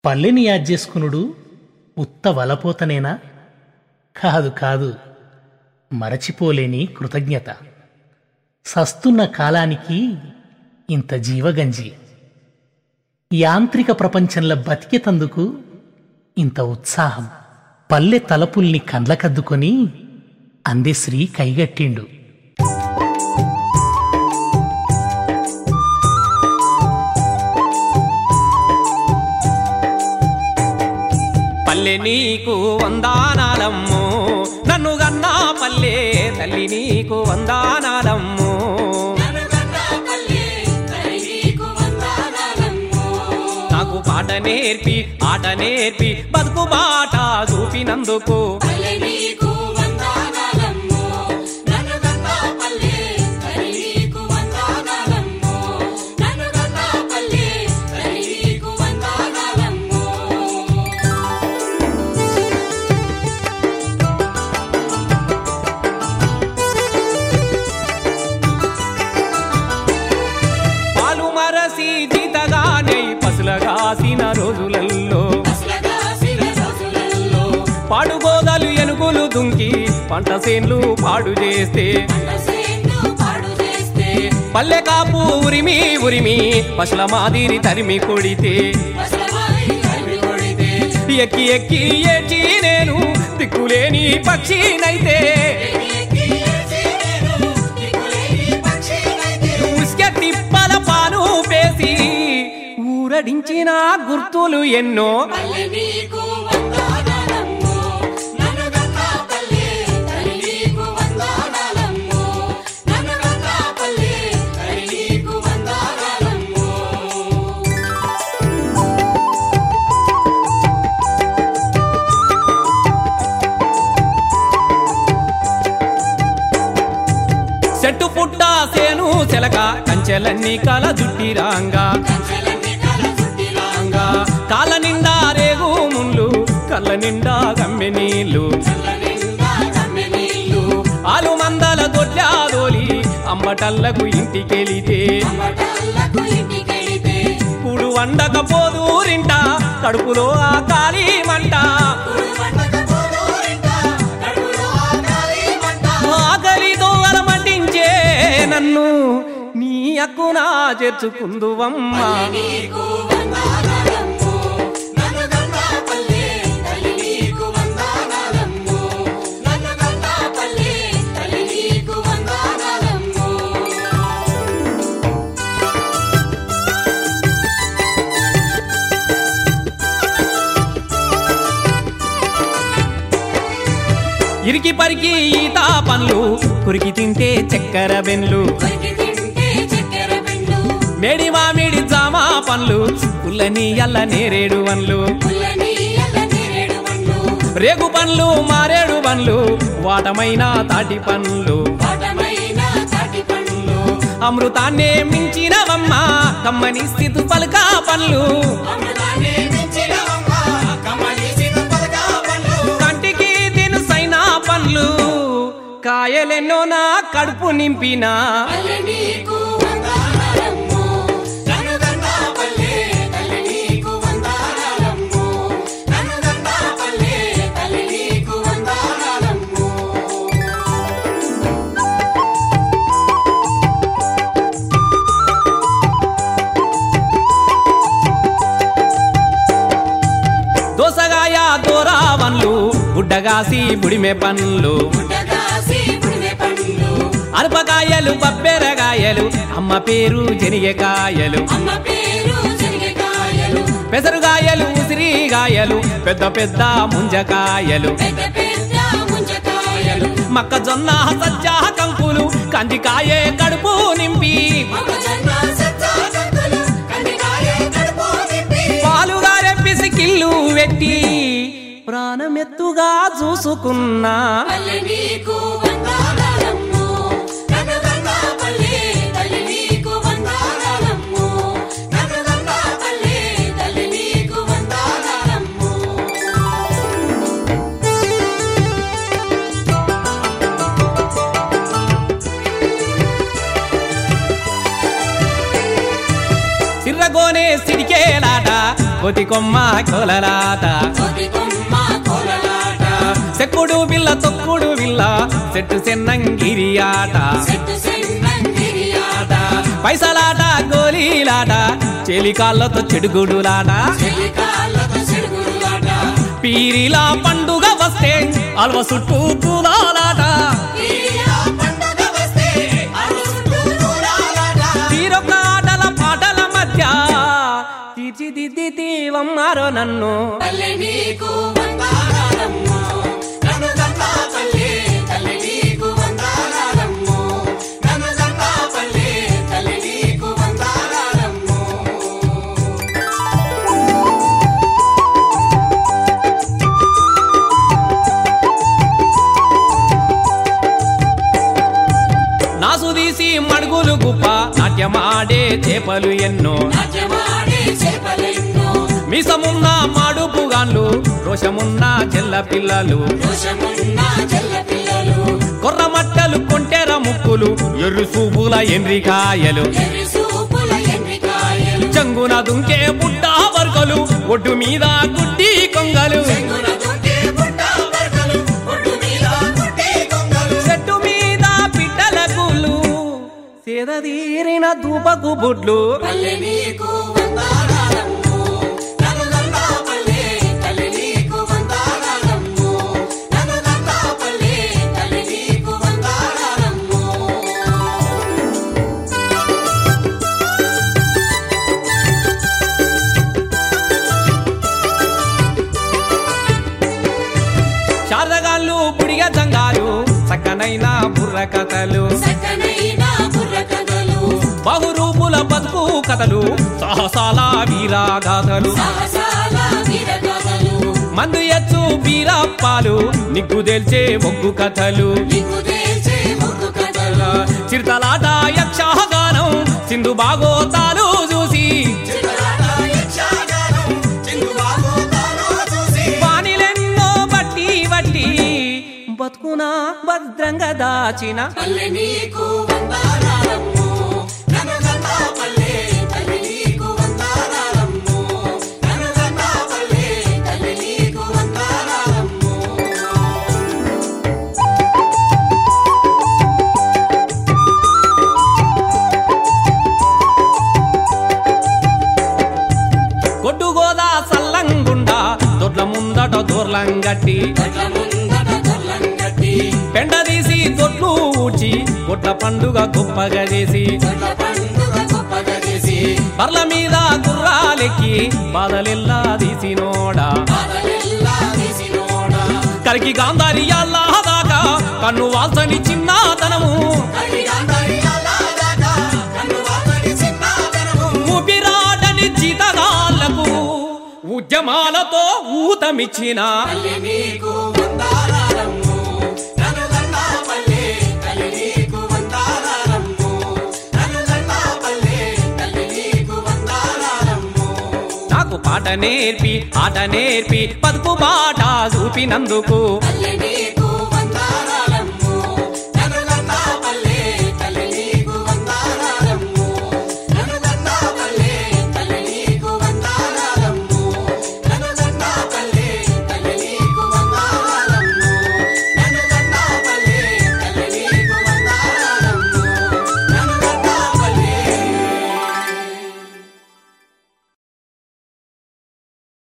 పల్లెని యాద్ చేసుకునుడు ఉత్త వలపోతనేనా కాదు కాదు మరచిపోలేని కృతజ్ఞత సస్తున్న కాలానికి ఇంత జీవగంజి యాంత్రిక ప్రపంచంలో బతికేతందుకు ఇంత ఉత్సాహం పల్లె తలపుల్ని కండ్లకద్దుకొని అందెశ్రీ కైగట్టిండు పల్లె నీకు వందానాలమ్ము నన్ను గన్నా పల్లె తల్లి నీకు వందానాలమ్ము నాకు పాట నేర్పి ఆట నేర్పి బతుకు బాట చూపినందుకు పాలు మరసి జీతగానే పసులగాసిన రోజులల్లో పాడుగోదలు ఎనుగులు దుంకి పంట సేన్లు పాడు చేస్తే పల్లె కాపు ఉరిమి ఉరిమి పశుల మాదిరి తరిమి కొడితే ఎక్కి ఎక్కి ఏచి నేను దిక్కులేని పక్షినైతే ఉస్కె తిప్పల పాలు పేసి ఊరడించిన గుర్తులు ఎన్నో చెట్టు పుట్ట సేను చెలక కంచెలన్నీ కల జుట్టిరాంగా రాంగా. కాళ్ళ నిండా రేగు ముళ్ళు కళ్ళ నిండా గమ్మె నీళ్ళు ఆలు మందల దొడ్లా దోలి అంబటల్లకు ఇంటికెళితే కూడు వండకపోదూరింట కడుపులో ఆ కాలి మంట ఆకలితో అలమటించే నన్ను నీ అక్కునా చేర్చుకుందువమ్మా ఇరికి పరికి ఈత పండ్లు కురికి తింటే చక్కెర బెన్లు మేడి మామిడి జామ పండ్లు పుల్లని అల్ల నేరేడు వన్లు రేగు పండ్లు మారేడు పండ్లు వాటమైన తాటి పండ్లు అమృతాన్నే మించినవమ్మ కమ్మని స్థితు పలక పండ్లు కంటికి తినుసైన పండ్లు కాయలెన్నో నా కడుపు నింపినా దోసగాయ దోరా పండ్లు బుడ్డగాసి బుడిమె పండ్లు అరపకాయలు బబ్బెరగాయలు అమ్మ పేరు జనిగకాయలు పెసరుగాయలు ఉసిరిగాయలు పెద్ద పెద్ద ముంజకాయలు మొక్కజొన్న సజ్జ కంకులు కందికాయే కడుపు నింపి పాలుగారే పిసికిల్లు పెట్టి ప్రాణమెత్తుగా చూసుకున్నా సిర్రగోనే సిడికేలాట కోతి కొమ్మ కోలలాట సెక్కుడు బిల్ల తొక్కుడు బిల్ల చెట్టు సెన్నంగిరి ఆట పైసలాట గోలీలాట చెలికాళ్ళతో చెడుగుడులాట పీరిలా పండుగ వస్తే అల్వ చుట్టూ పూలాలాట తీరొక్క ఆటల పాటల మధ్య తీర్చిదిద్ది దీవమ్మారో నన్ను నాసు తీసి మడుగులు గుప్ప నాట్యమాడే చేపలు ఎన్నో మీసమున్న మాడుపుగాన్లు రోషమున్న చెల్ల పిల్లలు కొర్రమట్టలు కొంటెర ముక్కులు ఎర్రు సూపుల ఎండ్రికాయలు చంగున దుంకే బుడ్డ వర్గలు ఒడ్డు మీద గుడ్డి కొంగలు చెట్టు మీద పిట్టల గుళ్ళు సేదీరిన దూపకు బుడ్లు శారదగాళ్ళు బుడిగ జంగాలు చక్కనైన బుర్ర కథలు బహురూపుల బతుకు కథలు సాహసాల వీరాగాథలు మందు ఎచ్చు బీరప్పాలు నిగ్గు తెల్చే మొగ్గు కథలు చిరుతలాట యక్షగానం సింధు బాగోతాలు చూసి వానిలెన్నో బట్టి బట్టి బతుకునా భద్రంగా దాచిన కొట్టుగోదా సల్లంగుండా దొడ్ల ముందట దూర్లంగట్టి పెండ తీసి దొడ్లు ఊడ్చి కొట్ల పండుగ గొప్పగా చేసి బర్ల మీద గుర్రాలెక్కి బాధలెల్లా తీసినోడా కరికి గాంధారి దాకా కన్ను వాల్సని చిన్నతనము ఊపిరాడని జీతగాళ్లకు ఉద్యమాలతో ఊతమిచ్చిన నాకు పాట నేర్పి ఆట నేర్పి పదుపు బాట చూపినందుకు అల్లె నీకు